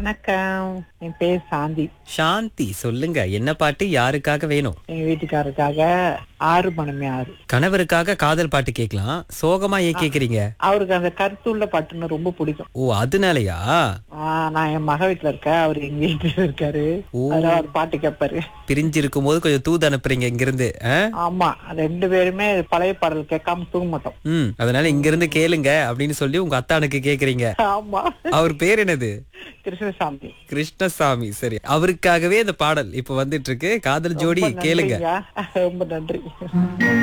வணக்கம் என் பேர் சாந்தி சாந்தி சொல்லுங்க என்ன பாட்டு யாருக்காக வேணும் எங்க வீட்டுக்காரருக்காக ஆறு மணமே ஆறு கணவருக்காக காதல் பாட்டு கேட்கலாம் சோகமா ஏன் கேக்குறீங்க அவருக்கு அந்த கருத்துள்ள பாட்டுன்னு ரொம்ப பிடிக்கும் ஓ அதனாலயா ஆஹ் நான் என் மக வீட்டுல இருக்கேன் அவர் எங்க வீட்டுல இருக்காரு ஓ. அதான் அவர் பாட்டு கேட்பாரு பிரிஞ்சு இருக்கும் போது கொஞ்சம் தூது அனுப்புறீங்க இங்கிருந்து ஆ? ஆமா ரெண்டு பேருமே பழைய பாடல் கேட்காம தூங்க மாட்டோம் ம் அதனால இங்கிருந்து கேளுங்க அப்படின்னு சொல்லி உங்க அத்தானுக்கு கேக்குறீங்க ஆமா அவர் பேர் என்னது கிருஷ்ணசாமி கிருஷ்ணசாமி சரி அவருக்காகவே இந்த பாடல் இப்ப வந்துட்டு இருக்கு காதல் ஜோடி ரொம்ப கேளுங்க நன்றிங்க. ரொம்ப நன்றி